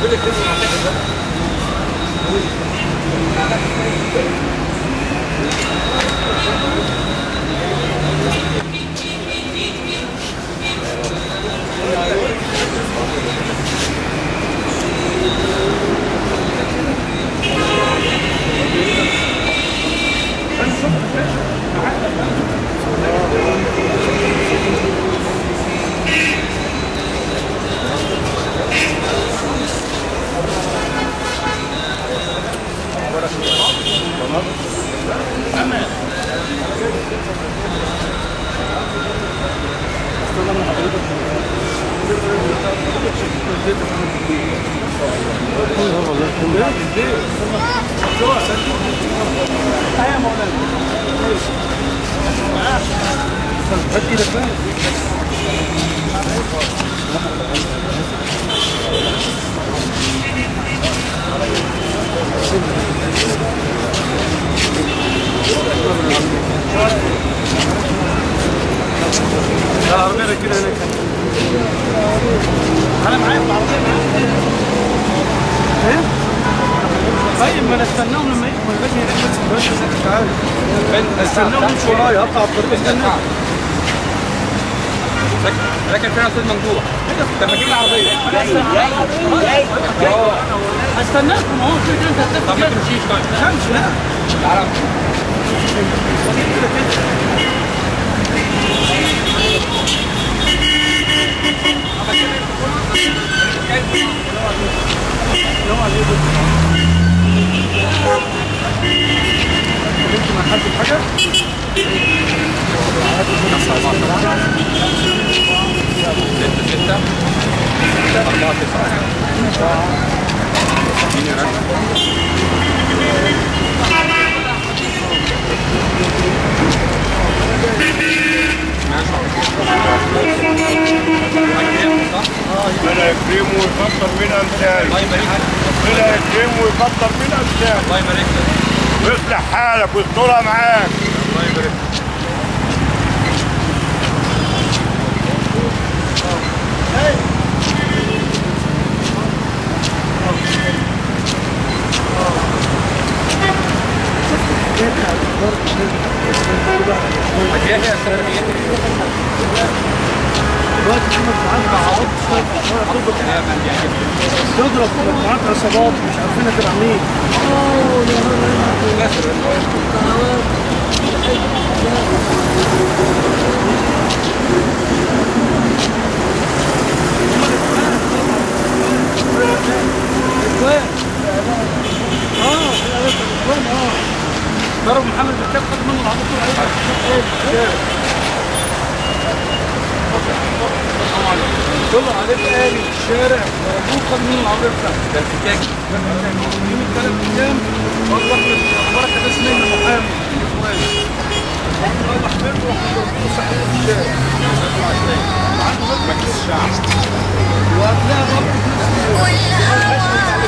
العربية كده هناك انا معايا في العربية ايه؟ طيب ما انا استناهم لما يجوا ما باجي هناك بس بس تعالى استناهم يمشوا ورايا اقطع الطريق استناهم لكن فيها استاذ ممدوح طب ما تجيب العربيه استناكم اهو كده انت طب ما هتفكر تمشيش طيب همشي لا تعالى انت مع حد في حاجه ستة ستة أربعة تسعة اديني رقم ربنا يكرمه ويكتر من امثاله الله يبارك لك ربنا يكرمه ويكتر من امثاله الله يبارك لك ويصلح حالك ويسترها معاك الله يبارك لك حاجة يا أستاذ دلوقتي في مجموعات عوض تضرب في مجموعات عصابات مش عارفين تبع مين اخوان اه اخوان اه ضرب محمد بالكاب خد منه العربيه طول عليه طلع عليه الآلي في الشارع ضربوه خد منه العربيه بتاعته ده الفكاك يوم الثلاث ايام والله اخبارك ده اسمه محامي روح منه وحضرته صحيح في الشارع عنده مجلس الشعب وهتلاقي الرب في نفس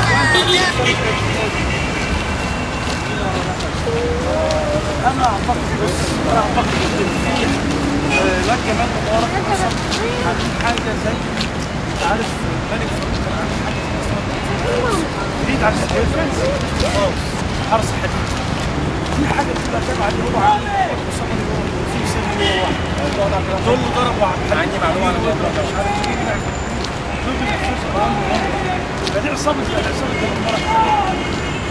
انا اعتقد بص انا اعتقد ان في آه، لك جمال مبارك مثلا عاملين حاجه زي انت عارف ملك فاروق كان عامل حاجه زي اسمها جديد على الفنس خلاص حرس الحديد في حاجه بتبقى تابعه اللي هو عامل مصمم اللي هو في سن اللي هو واحد دول اللي ضربوا على الحديد عندي معلومة عن الموضوع ده. مش عارف ايه كده دول بينفذوا قرآن فدي عصابه بقى عصابه جمال مبارك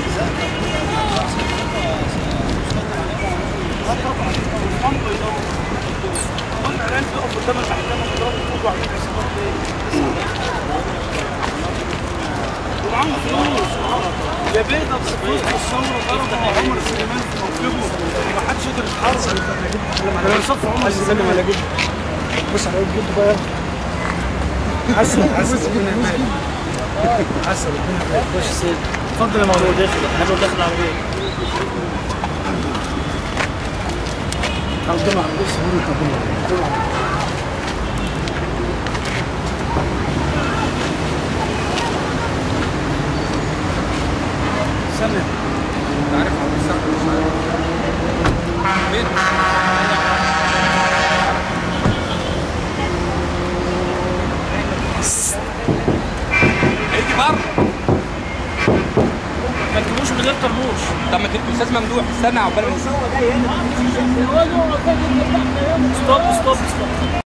اه طبعا الامر يدور هم اعلان تقف قدام المحكمه وتضرب الطوب وعاملين عصابات ليه؟ ومعاهم فلوس يا بيضة بس فلوس الثورة ضربوا عمر سليمان في موكبه ما حدش يقدر يتحرك لما يصف عمر سليمان بص على وجهه بقى حسن حسن ربنا يبارك حسن ربنا يبارك خش سيد اتفضل يا موضوع داخل حلو داخل عربية قدام عربية سهولة طبيعية سنة انت عارف عم السقف مش عارف فين هيجي بره طربوش طب ما ت- استاذ ممدوح استنى عقبال ما ستوب ستوب ستوب